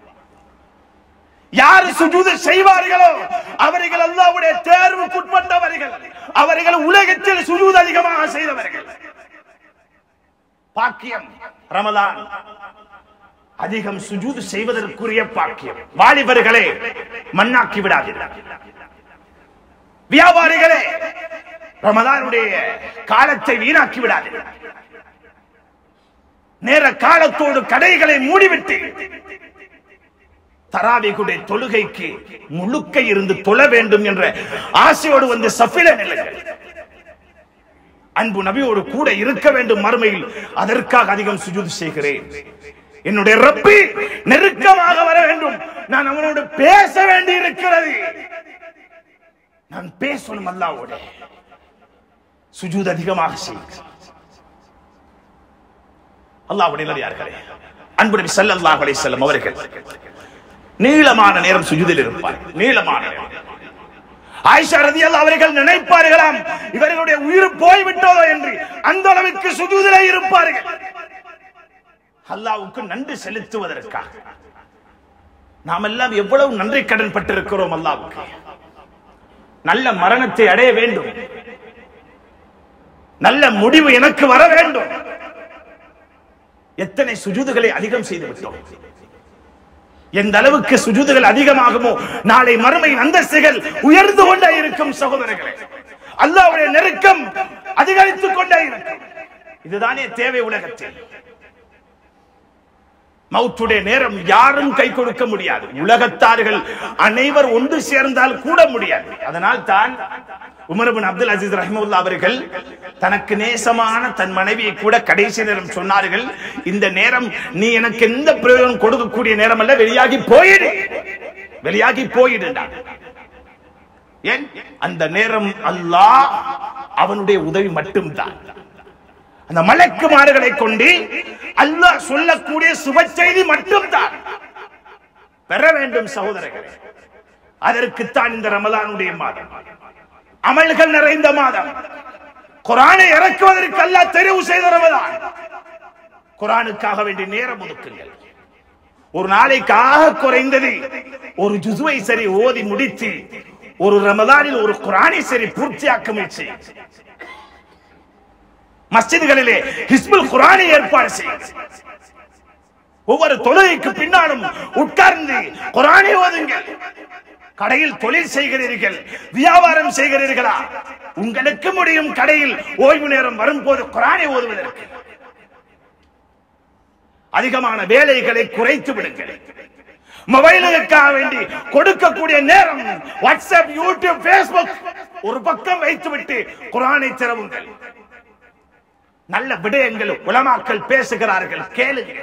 யார் சுஜூது செய்வார்களோ அவர்கள் அல்லாஹ்வுடைய தேர்வுக்குட்பட்டவர்கள் அவர்கள் உலகத்தில் சுஜூது அதிகமாக செய்தவர்கள் பாக்கியம் ரமலான் அதிகம் சுஜூது செய்வதற்குரிய பாக்கியம் வாலிபர்களே மண்ணாக்கி விடாதீர்கள் வியாபாரிகளே ரமலானுடைய காலத்தை வீணாக்கி விடாதீர்கள் நேர காலத்தோடு கடைகளை மூடிவிட்டு தராவிகுடைய தொழுகைக்கு முழுக்க இருந்து தொழ வேண்டும் என்ற ஆசையோடு வந்து சஃபில நிலைகள் அன்பு நபியோடு கூட இருக்க வேண்டும் மறுமையில் அதற்காக அதிகம் சுஜூது செய்கிறேன் என்னுடைய ரப்பி நெருக்கமாக வர வேண்டும் நான் அவனோடு பேச வேண்டி இருக்கிறது நான் பேசணும் அல்லாவோட சுஜூத் அதிகமாக செய்கிறேன் அல்லாஹ்வுடைய நல்லடியார்களே அன்பு நபி ஸல்லல்லாஹு அலைஹி வஸல்லம் அவர்கள் நீளமான நேரம் சுஜூதில் இருப்பார் நீளமான நேரம் ஆயிஷா ரதியல்லாஹு அவர்கள் நினைப்பார்களாம் இவர்களுடைய உயிர் போய்விட்டதோ என்று அந்த அளவுக்கு சுஜூதிலே இருப்பார்கள் அல்லாஹ்வுக்கு நன்றி செலுத்துவதற்காக நாம் எல்லாம் எவ்வளவு நன்றி கடன் பட்டிருக்கிறோம் அல்லாஹ்வுக்கு நல்ல மரணத்தை அடைய வேண்டும் நல்ல முடிவு எனக்கு வர வேண்டும் எத்தனை சுஜூதுகளை அதிகம் செய்து விட்டோம் எந்த அளவுக்கு சுஜூதுகள் அதிகமாகுமோ நாளை மறுமையின் அந்தஸ்துகள் உயர்ந்து கொண்டே இருக்கும் சகோதரர்களே அல்லாஹ்வுடைய நெருக்கம் அதிகரித்துக் கொண்டே இருக்கும் இதுதானே தேவை உலகத்தில் மௌத்துடைய நேரம் யாரும் கை கொடுக்க முடியாது உலகத்தார்கள் அனைவர் ஒன்று சேர்ந்தால் கூட முடியாது அதனால் தான் உமர் பின் அப்துல் அசீஸ் ரஹ்மவுல்லா அவர்கள் தனக்கு நேசமான தன் மனைவியை கூட கடைசி நேரம் சொன்னார்கள் இந்த நேரம் நீ எனக்கு எந்த பிரயோஜனம் கொடுக்கக்கூடிய நேரம் அல்ல வெளியாகி போயிடு வெளியாகி போயிடுடா ஏன் அந்த நேரம் அல்லாஹ் அவனுடைய உதவி மட்டும்தான் அந்த மலக்குமார்களை கொண்டு அல்லாஹ் சொல்லக்கூடிய சுப செய்தி மட்டும்தான் பெற வேண்டும் சகோதரர்களே அதற்குத்தான் இந்த ரமலானுடைய மாதம் அமல்கள் நிறைந்த மாதம் குரானை இறக்குவதற்கு அல்லாஹ் தெரிவு செய்த ரமலான் குரானுக்காக வேண்டிய நேரம் ஒதுக்குங்கள் ஒரு நாளைக்காக குறைந்தது ஒரு ஜுசுவை சரி ஓதி முடித்து ஒரு ரமதானில் ஒரு குரானை சரி பூர்த்தியாக்க முயற்சி மஸ்ஜிதுகளிலே ஹிஸ்புல் குரானை ஏற்பாடு செய்யும் ஒவ்வொரு தொழுகைக்கு பின்னாலும் உட்கார்ந்து குரானை ஓதுங்கள் கடையில் தொழில் செய்கிறீர்கள் வியாபாரம் செய்கிறீர்களா உங்களுக்கு முடியும் கடையில் ஓய்வு நேரம் வரும்போது குரானை ஓதுவதற்கு அதிகமான வேலைகளை குறைத்து விடுங்கள் மொபைலுக்காக வேண்டி கொடுக்கக்கூடிய நேரம் வாட்ஸ்அப் யூடியூப் பேஸ்புக் ஒரு பக்கம் வைத்துவிட்டு குரானை திறவுங்கள் நல்ல விடயங்கள் உலமாக்கள் பேசுகிறார்கள் கேளுங்கள்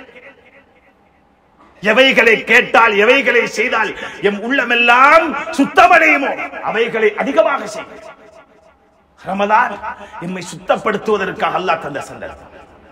எவைகளை கேட்டால் எவைகளை செய்தால் எம் உள்ளமெல்லாம் சுத்தமடையுமோ அவைகளை அதிகமாக செய்யும் ரமதான் எம்மை சுத்தப்படுத்துவதற்காக அல்லாஹ் தந்த சந்தர்ப்பம்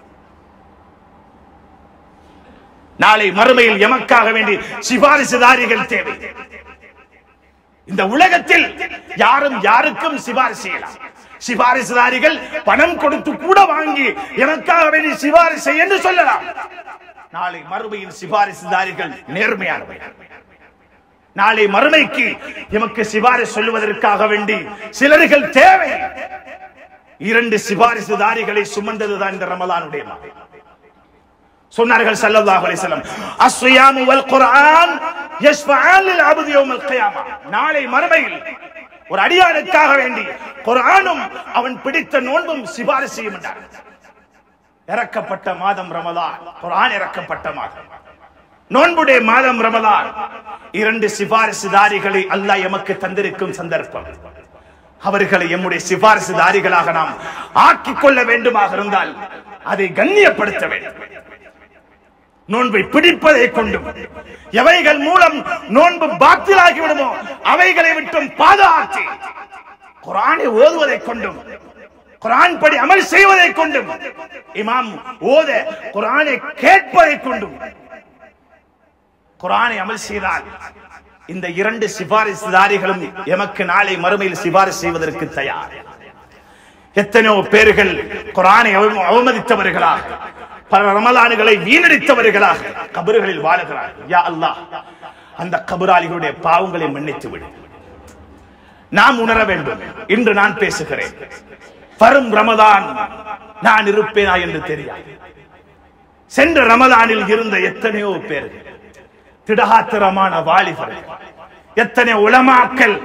நாளை மறுமையில் எமக்காக வேண்டி சிபாரிசுதாரிகள் தேவை இந்த உலகத்தில் யாரும் யாருக்கும் சிபாரிசு செய்யலாம் சிபாரிசுதாரிகள் பணம் கொடுத்து கூட வாங்கி எனக்காக வேண்டி சிபாரிசு என்று சொல்லலாம் நாளை மறுமையின் சிபாரிசுதாரிகள் நேர்மையானவர்கள் நாளை மறுமைக்கு எமக்கு சிபாரிசு சொல்லுவதற்காக வேண்டி சிலர்கள் தேவை இரண்டு சிபாரிசுதாரிகளை சுமந்ததுதான் இந்த ரமலானுடைய மாதம் சொன்னார்கள் ஸல்லல்லாஹு அலைஹி வஸல்லம் அஸ்ஸியாமு வல் குர்ஆன் யஷ்ஃபஆன் லில் அப்தி யௌமல் கியாமா நாளை மறுமையில் ஒரு அடியானுக்காக வேண்டி குர்ஆனும் அவன் பிடித்த நோன்பும் சிபாரிசு செய்யும் என்றார் இறக்கப்பட்ட மாதம் ரமலான் குர்ஆன் இறக்கப்பட்ட மாதம் நோன்புடைய மாதம் ரமலான் இரண்டு சிபாரிசுதாரிகளை அல்லாஹ் எமக்கு தந்திருக்கும் சந்தர்ப்பம் அவர்களை எம்முடைய சிபாரிசுதாரிகளாக நாம் ஆக்கிக் கொள்ள வேண்டுமாக இருந்தால் அதை கண்ணியப்படுத்த வேண்டும் நோன்பை பிடிப்பதை கொண்டும் எவைகள் மூலம் நோன்பு பாத்திலாகி விடுமோ அவைகளை விட்டும் பாதுகாத்து குரானை ஓதுவதை கொண்டும் குரான் படி அமல் செய்வதை கொண்டும் இமாம் ஓத குரானை கேட்பதை கொண்டும் குரானை அமல் செய்தால் இந்த இரண்டு சிபாரிசுதாரிகளும் எமக்கு நாளை மறுமையில் சிபாரிசு செய்வதற்கு தயார் எத்தனையோ பேர்கள் குரானை அவ- அவமதித்தவர்களாக பல ரமலானுகளை வீணடித்தவர்களாக கபறுகளில் வாழுகிறார்கள் யா அல்லாஹ் அந்த கபராளிகளுடைய பாவங்களை மன்னித்து விடு நாம் உணர வேண்டும் இன்று நான் பேசுகிறேன் வரும் ரமதான் நான் இருப்பேனா என்று தெரியாது சென்ற ரமதானில் இருந்த எத்தனையோ பேர்கள் திடகாத்திரமான வாலிபர்கள் எத்தனை உலமாக்கள்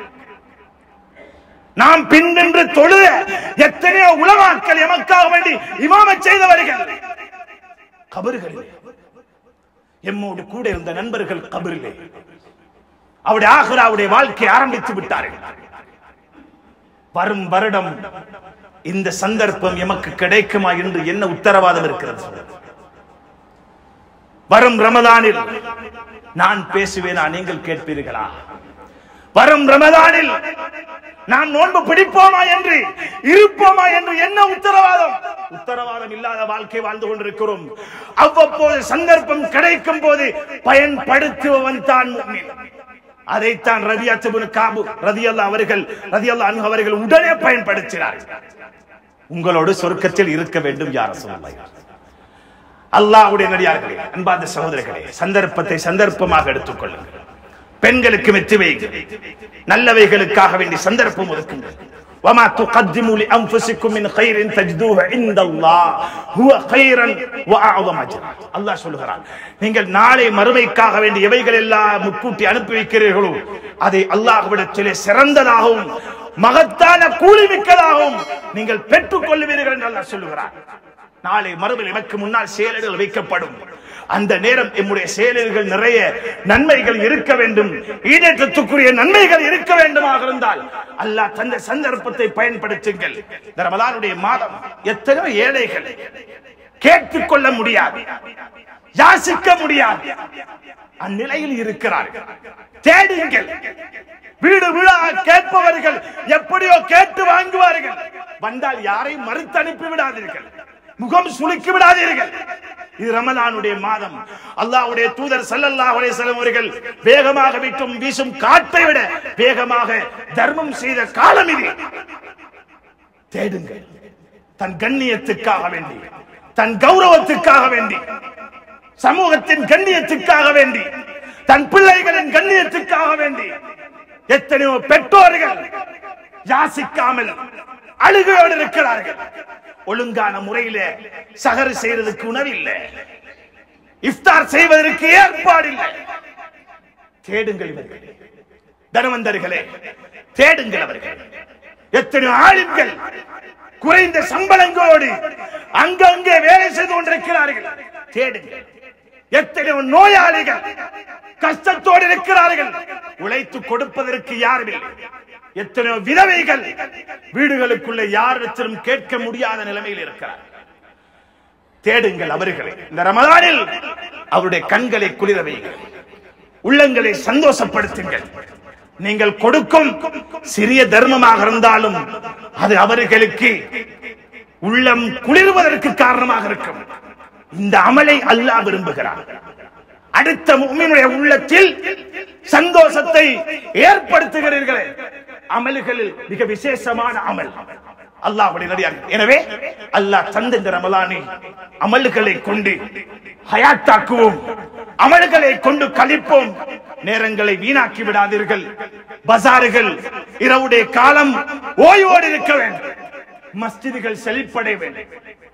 நாம் பின்னின்று தொழுத எத்தனையோ உலமாக்கள் எமக்காக வேண்டி இமாமச் செய்தவர்கள் கபறுகளிலே எம்மோடு கூட இருந்த நண்பர்கள் கபரிலே அவருடைய ஆகுராவுடைய வாழ்க்கை ஆரம்பித்து விட்டார்கள் வரும் வருடம் இந்த சந்தர்ப்பம் எமக்கு கிடைக்குமா என்று என்ன உத்தரவாதம் இருக்கிறது வரும் ரமதானில் நான் பேசுவேனா நீங்கள் கேட்பீர்களா வரும் ரமதானில் நாம் நோன்பு பிடிப்போமா என்று இருப்போமா என்று என்ன உத்தரவாதம் உத்தரவாதம் இல்லாத வாழ்க்கை வாழ்ந்து கொண்டிருக்கிறோம் அவ்வப்போது சந்தர்ப்பம் கிடைக்கும் போது பயன்படுத்துபவன் தான் முஃமின். அதைத்தான் ரதியாச்சபுன் காபு ரதியல்லா அவர்கள் ரதியல்லா அன்ஹு அவர்கள் உடனே பயன்படுத்தினார் உங்களோடு சொர்க்கத்தில் இருக்க வேண்டும் யார் சொல்லுங்கள் அல்லாஹ்வுடைய நடிகார்களே அன்பார்ந்த சகோதரர்களே சந்தர்ப்பத்தை சந்தர்ப்பமாக எடுத்துக்கொள்ளுங்கள் பெண்களுக்கு வெற்றி வையுங்கள் நல்லவைகளுக்காக வேண்டி சந்தர்ப்பம் ஒதுக்குங்கள் وما تقدموا لانفسكم من خير تجدوه عند الله هو خيرا واعظم اجرا அல்லாஹ் சொல்கிறான் நீங்கள் நாளை மறுமைக்காக வேண்டி எவைகள் எல்லாம் முன்கூட்டி அனுப்பி வைக்கிறீர்களோ அதை அல்லாஹ்விடத்திலே சிறந்ததாகவும் மகத்தான கூலி மிக்கதாகவும் நீங்கள் பெற்றுக் கொள்ளுவீர்கள் என்று அல்லாஹ் சொல்லுகிறான் நாளை மறுமையில் எமக்கு முன்னால் செயலிகள் வைக்கப்படும் அந்த நேரம் எம்முடைய செயலிகள் நிறைய நன்மைகள் இருக்க வேண்டும் ஈடேற்றத்துக்குரிய நன்மைகள் இருக்க வேண்டுமாக இருந்தால் அல்லாஹ் தந்த சந்தர்ப்பத்தை பயன்படுத்துங்கள் இந்த ரமலானுடைய மாதம் எத்தனையோ ஏழைகள் கேட்டுக் கொள்ள முடியாது யாசிக்க முடியாது அந்நிலையில் இருக்கிறார்கள் தேடுங்கள் வீடு விழா கேட்பவர்கள் எப்படியோ கேட்டு வாங்குவார்கள் வந்தால் யாரையும் மறுத்து அனுப்பி விடாதீர்கள் முகம் சுளுக்கி விடாதீர்கள் இது ரமலானுடைய மாதம் அல்லாஹ்வுடைய தூதர் ஸல்லல்லாஹு அலைஹி வஸல்லம் அவர்கள் வேகமாக விட்டும் வீசும் காற்றை விட வேகமாக தர்மம் செய்த காலம் இது தேடுங்கள் தன் கண்ணியத்துக்காக வேண்டி தன் கௌரவத்துக்காக வேண்டி சமூகத்தின் கண்ணியத்துக்காக வேண்டி தன் பிள்ளைகளின் கண்ணியத்துக்காக வேண்டி எத்தனையோ பெற்றோர்கள் யாசிக்காமல் அழுகையோடு இருக்கிறார்கள் ஒழுங்கான முறையில சகரு செய்யறதுக்கு உணவில்லை இஃப்தார் செய்வதற்கு ஏற்பாடு இல்லை தேடுங்கள் இவர்களே தனவந்தர்களே தேடுங்கள் அவர்கள் எத்தனை ஆளுங்கள் குறைந்த சம்பளங்களோடு அங்கங்கே வேலை செய்து கொண்டிருக்கிறார்கள் தேடுங்கள் எத்தனையோ நோயாளிகள் கஷ்டத்தோடு இருக்கிறார்கள் உழைத்து கொடுப்பதற்கு யாரும் இல்லை எத்தனையோ விதவைகள் வீடுகளுக்குள்ள யாரிடத்திலும் கேட்க முடியாத நிலைமையில் இருக்கிறார் தேடுங்கள் அவர்களை இந்த ரமதானில் அவருடைய கண்களை குளிர வையுங்கள் உள்ளங்களை சந்தோஷப்படுத்துங்கள் நீங்கள் கொடுக்கும் சிறிய தர்மமாக இருந்தாலும் அது அவர்களுக்கு உள்ளம் குளிர்வதற்கு காரணமாக இருக்கும் இந்த அமலை அல்லாஹ் விரும்புகிறார் அடுத்த முஃமினுடைய உள்ளத்தில் சந்தோஷத்தை ஏற்படுத்துகிறீர்களே அமல்களில் மிக விசேஷமான அமல் அல்லாஹ்வுடைய நடிகார்கள் எனவே அல்லாஹ் தந்த இந்த ரமலானை அமல்களை கொண்டு ஹயாத்தாக்குவோம் அமல்களை கொண்டு கழிப்போம் நேரங்களை வீணாக்கி விடாதீர்கள் பசாறுகள் இரவுடைய காலம் ஓய்வோடு இருக்க வேண்டும் மஸ்ஜிதுகள் செழிப்படைய வேண்டும்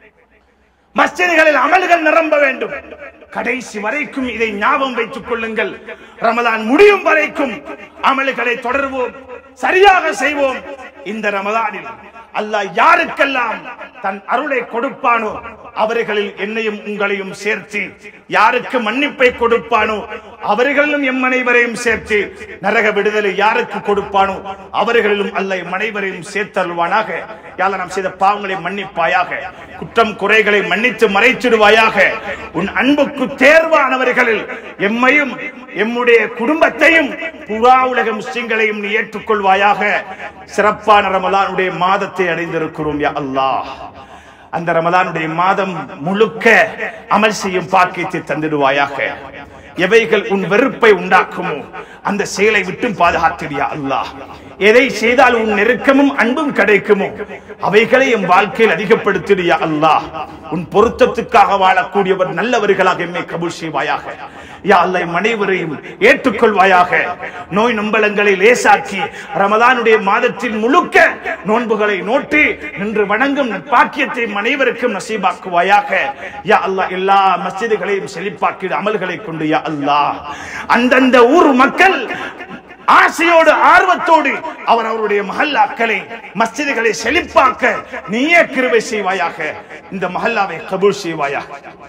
மஸ்ஜிதுகளில் அமல்கள் நிரம்ப வேண்டும் கடைசி வரைக்கும் இதை ஞாபகம் வைத்துக் கொள்ளுங்கள் ரமலான் முடியும் வரைக்கும் அமல்களை தொடர்வோம் சரியாக செய்வோம் இந்த ரமலானில் அல்லாஹ் யாருக்கெல்லாம் தன் அருளை கொடுப்பானோ அவர்களில் என்னையும் உங்களையும் சேர்த்து யாருக்கு மன்னிப்பை கொடுப்பானோ அவர்களிலும் எம் அனைவரையும் சேர்த்து நரக விடுதலை யாருக்கு கொடுப்பானோ அவர்களிலும் அல்ல எம் அனைவரையும் சேர்த்தருள்வானாக யால நாம் செய்த பாவங்களை மன்னிப்பாயாக குற்றம் குறைகளை மன்னித்து மறைச்சிடுவாயாக உன் அன்புக்கு தேர்வானவர்களில் எம்மையும் எம்முடைய குடும்பத்தையும் புறா உலக முஸ்லிம்களையும் நீ ஏற்றுக்கொள்வாயாக சிறப்பான ரமலானுடைய மாதத்தை அடைந்திருக்கிறோம் யா அல்லாஹ் அந்த ரமலானுடைய மாதம் முழுக்க அமல் செய்யும் பாக்கியத்தை தந்திடுவாயாக எவைகள் உன் வெறுப்பை உண்டாக்குமோ அந்த செயலை விட்டும் பாதுகாத்திடியா அல்லாஹ் எதை செய்தால் உன் நெருக்கமும் அன்பும் கிடைக்குமோ அவைகளை என் வாழ்க்கையில் அதிகப்படுத்திடியா அல்லாஹ் உன் பொருத்தத்துக்காக வாழக்கூடியவர் நல்லவர்களாக எம்மை கபூல் செய்வாயாக யா அல்லாஹ் எம் அனைவரையும் ஏற்றுக்கொள்வாயாக நோய் நம்பலங்களை லேசாக்கி ரமலானுடைய மாதத்தில் முழுக்க நோன்புகளை நோட்டி நின்று வணங்கும் பாக்கியத்தை எம் அனைவருக்கும் நசீபாக்குவாயாக யா அல்லாஹ் எல்லா மஸ்ஜிதுகளையும் செழிப்பாக்கி அமல்களை கொண்டு யா அல்லாஹ் அந்தந்த ஊர் மக்கள் ஆசையோடு ஆர்வத்தோடு அவர் அவருடைய மஹல்லாக்களை மஸ்ஜிதுகளை செழிப்பாக்க நீயே கிருபை செய்வாயாக இந்த மஹல்லாவை கபூல் செய்வாயாக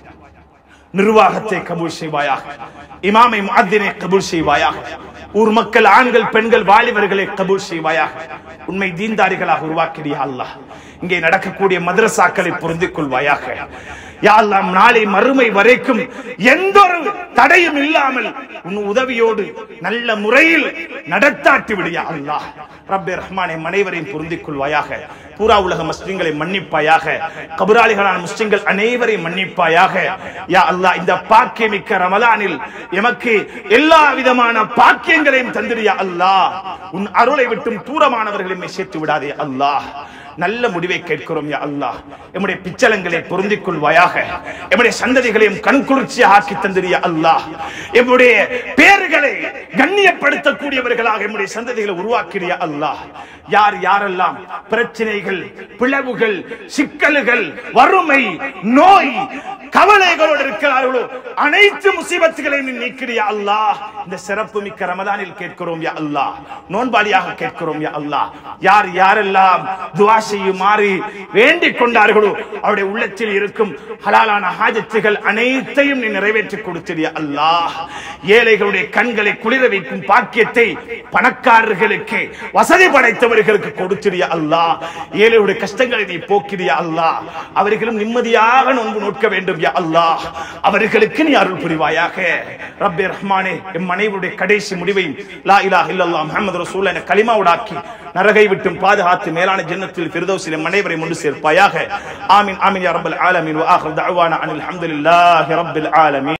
நிர்வாகத்தை கபூல் செய்வாயாக இமாமை முஅத்தினை கபூல் செய்வாயாக ஊர் மக்கள் ஆண்கள் பெண்கள் வாலிபர்களை கபூல் செய்வாயாக உண்மை தீன்தாரிகளாக உருவாக்கிறியா அல்லாஹ் இங்கே நடக்கக்கூடிய மதரசாக்களை பொருந்திக் கொள்வாயாக யா அல்லாஹ் நாளை மறுமை வரைக்கும் எந்த ஒரு தடையும் இல்லாமல் உன் உதவியோடு நல்ல முறையில் நடத்தாட்டி விடியா அல்லாஹ் ரப்பே ரஹ்மானே அனைவரையும் பொருந்திக் கொள்வாயாக பூரா உலக முஸ்லிம்களை மன்னிப்பாயாக கபுராளிகளான முஸ்லிம்கள் அனைவரையும் மன்னிப்பாயாக யா அல்லாஹ் இந்த பாக்கியமிக்க ரமலானில் எமக்கு எல்லா விதமான பாக்கியங்களையும் தந்திரியா அல்லாஹ் உன் அருளை விட்டும் தூரமானவர்களை சேர்த்து விடாதே அல்லாஹ் நல்ல முடிவை கேட்கிறோம் யா அல்லாஹ் எம்முடைய பிச்சலங்களை பொருந்திக் கொள்வாயாக எம்முடைய சந்ததிகளையும் கண்குளிர்ச்சியாக ஆக்கி தந்திரியா அல்லாஹ் எம்முடைய பேர்களை கண்ணியப்படுத்தக்கூடியவர்களாக எம்முடைய சந்ததிகளை உருவாக்கிறியா அல்லாஹ் யார் யாரெல்லாம் பிரச்சனைகள் பிளவுகள் சிக்கல்கள் வறுமை நோய் கவலைகளோடு இருக்கிறார்களோ அனைத்து முசீபத்துகளையும் நீ நீக்கிறியா அல்லாஹ் இந்த சிறப்பு மிக்க ரமதானில் கேட்கிறோம் யா அல்லாஹ் நோன்பாளியாக கேட்கிறோம் யா அல்லாஹ் யார் யாரெல்லாம் துவா செய்யுமாறு வேண்டிக் கொண்டார்களோ அவருடைய உள்ளத்தில் இருக்கும் ஹலாலான ஹாஜத்துகள் அனைத்தையும் நீ நிறைவேற்றி கொடுத்தியா அல்லாஹ் ஏழைகளுடைய கண்களை குளிர வைக்கும் பாக்கியத்தை பணக்காரர்களுக்கு வசதி படைத்தவர்களுக்கு கொடுத்தியா அல்லாஹ் ஏழைகளுடைய கஷ்டங்களை நீ போக்கிறியா அல்லாஹ் அவர்களும் நிம்மதியாக நோன்பு நோக்க வேண்டும் யா அல்லாஹ் அவர்களுக்கு நீ அருள் புரிவாயாக ரப்பே ரஹ்மானே எம் அனைவருடைய கடைசி முடிவையும் லா இலாஹ இல்லல்லாஹ் முஹம்மது ரசூல் என கலிமாவுடாக்கி நரகை விட்டும் பாதுகாத்து மேலான ஜன்னத்தில் ஃபிர்தௌஸில் எம் அனைவரை முண்டு சேர்ப்பாயாக ஆமீன் ஆமீன் யா ரப்பல் ஆலமீன் வ ஆகிர் தஅவானா அனில் ஹம்துலில்லாஹி ரப்பில் ஆலமீன்